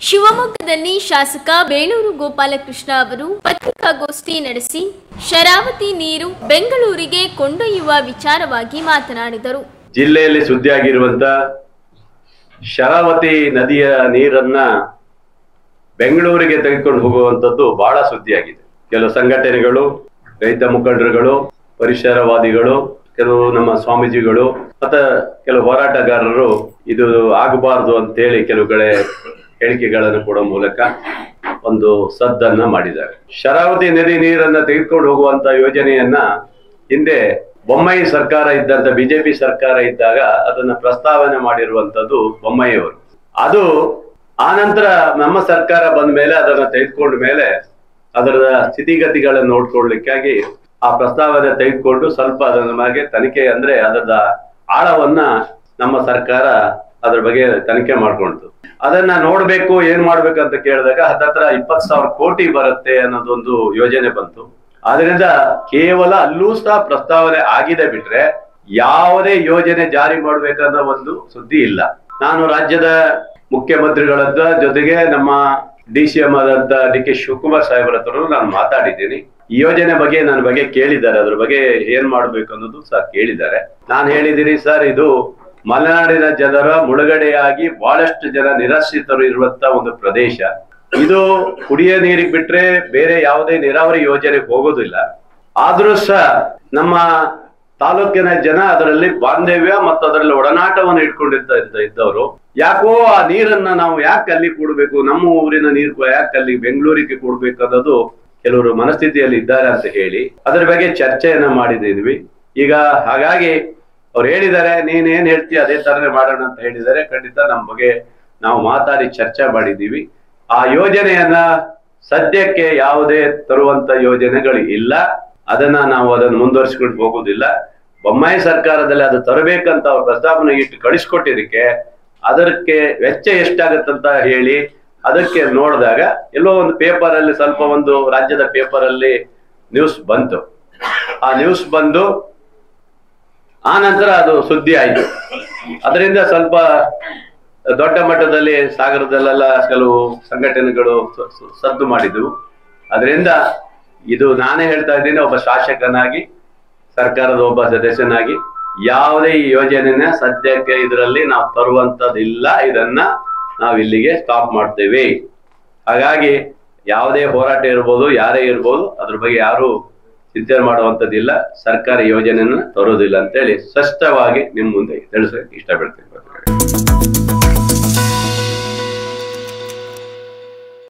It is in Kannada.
ಶಿವಮೊಗ್ಗದಲ್ಲಿ ಶಾಸಕ ಬೇಳೂರು ಗೋಪಾಲಕೃಷ್ಣ ಅವರು ಪತ್ರಿಕಾಗೋಷ್ಠಿ ನಡೆಸಿ ಶರಾವತಿ ನೀರು ಬೆಂಗಳೂರಿಗೆ ಕೊಂಡೊಯ್ಯುವ ವಿಚಾರವಾಗಿ ಮಾತನಾಡಿದರು ಜಿಲ್ಲೆಯಲ್ಲಿ ಸುದ್ದಿಯಾಗಿರುವಂತ ಶರಾವತಿ ನದಿಯ ನೀರನ್ನ ಬೆಂಗಳೂರಿಗೆ ತೆಗೆದುಕೊಂಡು ಹೋಗುವಂಥದ್ದು ಬಹಳ ಸುದ್ದಿಯಾಗಿದೆ ಕೆಲವು ಸಂಘಟನೆಗಳು ರೈತ ಮುಖಂಡರುಗಳು ಪರಿಸರವಾದಿಗಳು ಕೆಲವು ನಮ್ಮ ಸ್ವಾಮೀಜಿಗಳು ಮತ್ತೆ ಕೆಲವು ಹೋರಾಟಗಾರರು ಇದು ಆಗಬಾರ್ದು ಅಂತೇಳಿ ಕೆಲವು ಕಡೆ ಹೇಳಿಕೆಗಳನ್ನು ಕೊಡೋ ಮೂಲಕ ಒಂದು ಸದ್ದನ್ನ ಮಾಡಿದ್ದಾರೆ ಶರಾವತಿ ನದಿ ನೀರನ್ನ ತೆಗೆದುಕೊಂಡು ಹೋಗುವಂತ ಯೋಜನೆಯನ್ನ ಹಿಂದೆ ಬೊಮ್ಮಾಯಿ ಸರ್ಕಾರ ಇದ್ದಂತ ಬಿಜೆಪಿ ಸರ್ಕಾರ ಇದ್ದಾಗ ಅದನ್ನ ಪ್ರಸ್ತಾವನೆ ಮಾಡಿರುವಂತದ್ದು ಬೊಮ್ಮಾಯಿಯವರು ಅದು ಆ ನಂತರ ನಮ್ಮ ಸರ್ಕಾರ ಬಂದ ಮೇಲೆ ಅದನ್ನ ತೆಗೆದುಕೊಂಡ ಮೇಲೆ ಅದರ ಸ್ಥಿತಿಗತಿಗಳನ್ನು ನೋಡ್ಕೊಳ್ಲಿಕ್ಕಾಗಿ ಆ ಪ್ರಸ್ತಾವನೆ ತೆಗೆದುಕೊಂಡು ಸ್ವಲ್ಪ ಅದರ ನಮಗೆ ತನಿಖೆ ಅಂದ್ರೆ ಅದರ ಆಳವನ್ನ ನಮ್ಮ ಸರ್ಕಾರ ಅದ್ರ ಬಗ್ಗೆ ತನಿಖೆ ಮಾಡ್ಕೊಳ್ತು ಅದನ್ನ ನೋಡ್ಬೇಕು ಏನ್ ಮಾಡ್ಬೇಕು ಅಂತ ಕೇಳಿದಾಗ ಹತ್ತತ್ರ ಇಪ್ಪತ್ ಸಾವಿರ ಕೋಟಿ ಬರುತ್ತೆ ಅನ್ನೋದೊಂದು ಯೋಜನೆ ಬಂತು ಆದ್ರಿಂದ ಕೇವಲ ಅಲ್ಲೂ ಸಹ ಪ್ರಸ್ತಾವನೆ ಆಗಿದೆ ಬಿಟ್ರೆ ಯಾವುದೇ ಯೋಜನೆ ಜಾರಿ ಮಾಡ್ಬೇಕನ್ನೋ ಒಂದು ಸುದ್ದಿ ಇಲ್ಲ ನಾನು ರಾಜ್ಯದ ಮುಖ್ಯಮಂತ್ರಿಗಳದ್ದ ಜೊತೆಗೆ ನಮ್ಮ ಡಿ ಸಿ ಎಂ ಆದಂತ ಡಿ ಕೆ ಶಿವಕುಮಾರ್ ಸಾಹೇಬ್ರ ಹತ್ರ ನಾನು ಮಾತಾಡಿದ್ದೀನಿ ಈ ಯೋಜನೆ ಬಗ್ಗೆ ನನ್ನ ಬಗ್ಗೆ ಕೇಳಿದ್ದಾರೆ ಅದ್ರ ಬಗ್ಗೆ ಏನ್ ಮಾಡ್ಬೇಕು ಅನ್ನೋದು ಸಹ ಕೇಳಿದ್ದಾರೆ ನಾನು ಹೇಳಿದ್ದೀನಿ ಸರ್ ಇದು ಮಲೆನಾಡಿನ ಜನರ ಮುಳುಗಡೆಯಾಗಿ ಬಹಳಷ್ಟು ಜನ ನಿರಾಶ್ರಿತರು ಇರುವಂತ ಒಂದು ಪ್ರದೇಶ ಇದು ಕುಡಿಯ ನೀರಿಗೆ ಬಿಟ್ರೆ ಬೇರೆ ಯಾವುದೇ ನೀರಾವರಿ ಯೋಜನೆಗೆ ಹೋಗೋದಿಲ್ಲ ಆದ್ರೂ ಸಹ ನಮ್ಮ ತಾಲೂಕಿನ ಜನ ಅದರಲ್ಲಿ ಬಾಂಧವ್ಯ ಮತ್ತು ಅದರಲ್ಲಿ ಒಡನಾಟವನ್ನು ಇಟ್ಕೊಂಡಿರ್ತಾ ಇದ್ದ- ಇದ್ದವರು ಯಾಕೋ ಆ ನೀರನ್ನ ನಾವು ಯಾಕೆ ಅಲ್ಲಿ ಕೊಡ್ಬೇಕು ನಮ್ಮ ಊರಿನ ನೀರು ಯಾಕೆ ಅಲ್ಲಿ ಬೆಂಗಳೂರಿಗೆ ಕೊಡ್ಬೇಕು ಅನ್ನೋದು ಕೆಲವರು ಮನಸ್ಥಿತಿಯಲ್ಲಿ ಇದ್ದಾರೆ ಅಂತ ಹೇಳಿ ಅದರ ಬಗ್ಗೆ ಚರ್ಚೆಯನ್ನ ಮಾಡಿದ್ದೀವಿ ಈಗ ಹಾಗಾಗಿ ಅವ್ರು ಹೇಳಿದ್ದಾರೆ ನೀನ್ ಏನ್ ಹೇಳ್ತೀಯ ಅದೇ ತರನೇ ಮಾಡೋಣ ಅಂತ ಹೇಳಿದ್ದಾರೆ ಖಂಡಿತ ನಮ್ಮ ಬಗ್ಗೆ ನಾವು ಮಾತಾಡಿ ಚರ್ಚೆ ಮಾಡಿದ್ದೀವಿ ಆ ಯೋಜನೆಯನ್ನ ಸದ್ಯಕ್ಕೆ ಯಾವುದೇ ತರುವಂತ ಯೋಜನೆಗಳು ಇಲ್ಲ ಅದನ್ನ ನಾವು ಅದನ್ನು ಮುಂದುವರಿಸಿಕೊಂಡು ಹೋಗುದಿಲ್ಲ ಬೊಮ್ಮಾಯಿ ಸರ್ಕಾರದಲ್ಲಿ ಅದು ತರಬೇಕಂತ ಅವ್ರು ಪ್ರಸ್ತಾವನೆ ಇಟ್ಟು ಕಳಿಸ್ಕೊಟ್ಟಿದ್ದಕ್ಕೆ ಅದಕ್ಕೆ ವೆಚ್ಚ ಎಷ್ಟಾಗತ್ತಂತ ಹೇಳಿ ಅದಕ್ಕೆ ನೋಡಿದಾಗ ಎಲ್ಲೋ ಒಂದು ಪೇಪರ್ ಅಲ್ಲಿ ಸ್ವಲ್ಪ ಒಂದು ರಾಜ್ಯದ ಪೇಪರ್ ಅಲ್ಲಿ ನ್ಯೂಸ್ ಬಂತು ಆ ನ್ಯೂಸ್ ಬಂದು ಆ ನಂತರ ಅದು ಸುದ್ದಿ ಆಯ್ತು ಅದರಿಂದ ಸ್ವಲ್ಪ ದೊಡ್ಡ ಮಟ್ಟದಲ್ಲಿ ಸಾಗರದಲ್ಲೆಲ್ಲ ಕೆಲವು ಸಂಘಟನೆಗಳು ಸ- ಸ- ಸದ್ದು ಮಾಡಿದ್ವು ಅದರಿಂದ ಇದು ನಾನೇ ಹೇಳ್ತಾ ಇದ್ದೀನಿ ಒಬ್ಬ ಶಾಸಕನಾಗಿ ಸರ್ಕಾರದ ಒಬ್ಬ ಸದಸ್ಯನಾಗಿ ಯಾವುದೇ ಈ ಯೋಜನೆನ ಸದ್ಯಕ್ಕೆ ಇದರಲ್ಲಿ ನಾವು ತರುವಂತದಿಲ್ಲ ಇದನ್ನ ನಾವು ಇಲ್ಲಿಗೆ ಸ್ಟಾಪ್ ಮಾಡ್ತೇವೆ ಹಾಗಾಗಿ ಯಾವುದೇ ಹೋರಾಟ ಇರ್ಬೋದು ಯಾರೇ ಇರ್ಬೋದು ಅದ್ರ ಬಗ್ಗೆ ಯಾರು ಚಿಂತನೆ ಮಾಡುವಂತದ್ದಿಲ್ಲ ಸರ್ಕಾರಿ ಯೋಜನೆಯನ್ನ ತರೋದಿಲ್ಲ ಅಂತೇಳಿ ಸ್ಪಷ್ಟವಾಗಿ ನಿಮ್ ಮುಂದೆ ತಿಳಿಸಕ್ಕೆ ಇಷ್ಟಪಡ್ತೇನೆ